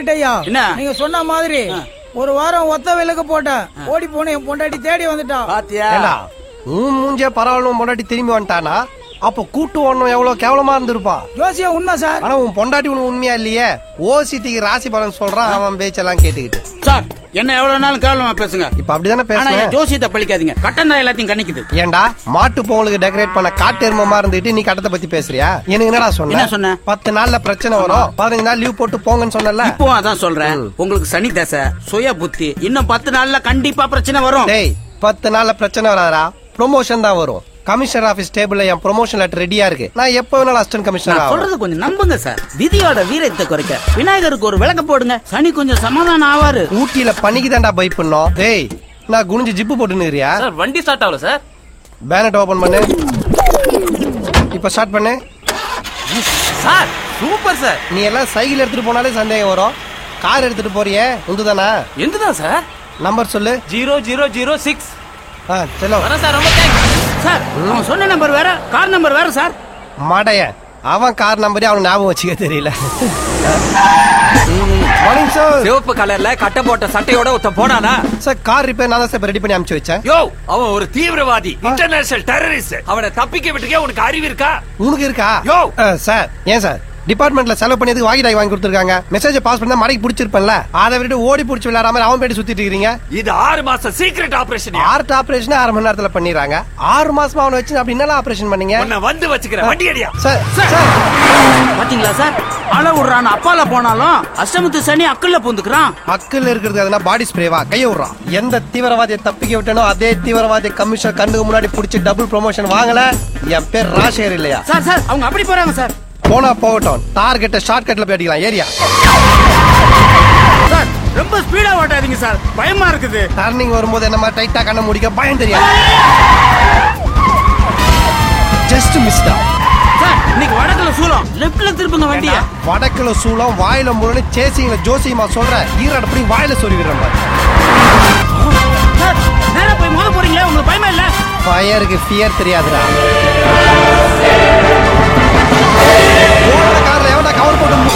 Magnet ஐயா என்ன? நீங்க சொன்ன மாதிரி ஒரு வாரம் ஒத்த விலக்கு போட்டேன் ஓடி போன என் பொண்டாட்டி தேடி வந்துட்டா பாத்தியா ஏண்டா உன் மூஞ்சே பரவாயில்ல பொண்டாட்டி திரும்பி வந்துட்டானா அப்ப கூட்டு ஒண்ணும் எவ்வளவு கேவலமா இருந்திருப்பா ஜோசியம் உண்மை சார் ஆனா உன் பொண்டாட்டி உனக்கு உண்மையா இல்லையே ஓசிட்டிக்கு ராசி பலன் சொல்றான் அவன் பேச்செல்லாம் கேட்டுக்கிட்டு சார் என்ன எவ்வளவு நாளும் கேவலமா பேசுங்க இப்ப அப்படிதானே ஆனா பேசுறேன் என் ஜோசியத்தை பழிக்காதீங்க கட்டம் தான் எல்லாத்தையும் கணிக்குது ஏண்டா மாட்டு பொங்கலுக்கு டெக்கரேட் பண்ண காட்டு எருமமா இருந்துட்டு நீ கட்டத்தை பத்தி பேசுறியா எனக்கு என்னடா சொன்ன என்ன சொன்ன? பத்து நாள்ல பிரச்சனை வரும் பதினஞ்சு நாள் லீவ் போட்டு போங்கன்னு சொன்னல இப்போ அதான் சொல்றேன் உங்களுக்கு சனி தசை சுய புத்தி இன்னும் பத்து நாள்ல கண்டிப்பா பிரச்சனை வரும் டேய் பத்து நாள்ல பிரச்சனை வராதா ப்ரொமோஷன் தான் வரும் கமிஷனர் ஆபீஸ் டேபிள்ல என் ப்ரொமோஷன் லெட்டர் ரெடியா இருக்கு நான் எப்ப வேணாலும் அசிஸ்டன்ட் கமிஷனர் நான் ஆகும் சொல்றது கொஞ்சம் நம்புங்க சார் விதியோட வீரத்தை குறைக்க விநாயகருக்கு ஒரு விளக்க போடுங்க சனி கொஞ்சம் சமாதானம் ஆவாரு ஊட்டியில பனிக்கு தான்டா பை பண்ணோம் டேய் நான் குனிஞ்சு ஜிப்பு போட்டுனுறியா சார் வண்டி ஸ்டார்ட் ஆகல சார் பேனட் ஓபன் பண்ணு இப்ப ஸ்டார்ட் பண்ணு சார் சூப்பர் சார் நீ எல்லாம் சைக்கிள் எடுத்துட்டு போனாலே சந்தேகம் வரும் கார் எடுத்துட்டு போறியே உந்துதானா எந்துதான் சார் நம்பர் சொல்லு ஜீரோ ஜீரோ ஜீரோ சிக்ஸ் ஆ செல்லோ வரேன் சார் ரொம்ப தேங்க்ஸ் சார் அவன் சொன்ன நம்பர் வேற கார் நம்பர் வேற சார் மாடைய அவன் கார் நம்பரே அவனுக்கு ஞாபகம் வச்சுக்க தெரியல மார்னிங் சார் சிவப்பு கலர்ல கட்ட போட்ட சட்டையோட ஒருத்த போனானா சார் கார் ரிப்பேர் நான் தான் சார் ரெடி பண்ணி அனுப்பிச்சு வச்சேன் யோ அவன் ஒரு தீவிரவாதி இன்டர்நேஷனல் டெரரிஸ்ட் அவனை தப்பிக்க விட்டுக்கே உனக்கு அறிவு இருக்கா உனக்கு இருக்கா யோ! ஆ, சார் ஏன் சார் டிபார்ட்மெண்ட்ல செலவு பண்ணி வாங்கி டாய் வாங்கி கொடுத்துருக்காங்க மெசேஜ் பாஸ் பண்ணா மடக்கி பிடிச்சிருப்பேன்ல அதை விட்டு ஓடி பிடிச்சி விளையாடாம அவன் பேட்டி சுத்திட்டு இருக்கீங்க இது ஆறு மாசம் சீக்ரெட் ஆபரேஷன் ஆர்ட் ஆபரேஷன் அரை மணி நேரத்துல பண்ணிடுறாங்க ஆறு மாசமா அவனை வச்சு அப்படி என்னலாம் ஆபரேஷன் பண்ணீங்க உன்னை வந்து வச்சுக்கிறேன் வண்டி அடியா சார் சார். சார் பாத்தீங்களா சார் அழ விடுறான் அப்பால போனாலும் அஷ்டமத்து சனி அக்கல்ல பூந்துக்கிறான் அக்கில் இருக்கிறது எதுனா பாடி ஸ்ப்ரேவா கைய விடுறான் எந்த தீவிரவாதியை தப்பிக்க விட்டனோ அதே தீவிரவாதி கமிஷன் கண்ணுக்கு முன்னாடி புடிச்சு டபுள் ப்ரொமோஷன் வாங்கல என் பேர் ராஜேகர் இல்லையா சார் சார் அவங்க அப்படி போறாங்க சார் போனா போகட்டும் டார்கெட்ட ஷார்ட் கட்ல போய் அடிக்கலாம் ஏரியா சார் ரொம்ப ஸ்பீடா ஓட்டாதீங்க சார் பயமா இருக்குது டர்னிங் வரும்போது என்ன மாதிரி டைட்டா கண்ண முடிக்க பயம் தெரியாது ஜஸ்ட் மிஸ் தான் சார் இன்னைக்கு வடக்குல சூலம் லெப்ட்ல திருப்புங்க வண்டிய வடக்குல சூளம் வாயில முரணு சேசிங்கள ஜோசியமா சொல்றேன் ஈரோடு அப்படி வாயில சொல்லி விடுறேன் பாரு. சார் நேரா போய் மோத போறீங்களே உங்களுக்கு பயமா இல்ல ஃபயருக்கு ஃபியர் தெரியாதுடா ஓடுற கார்ல எவனா கவர் போட்டு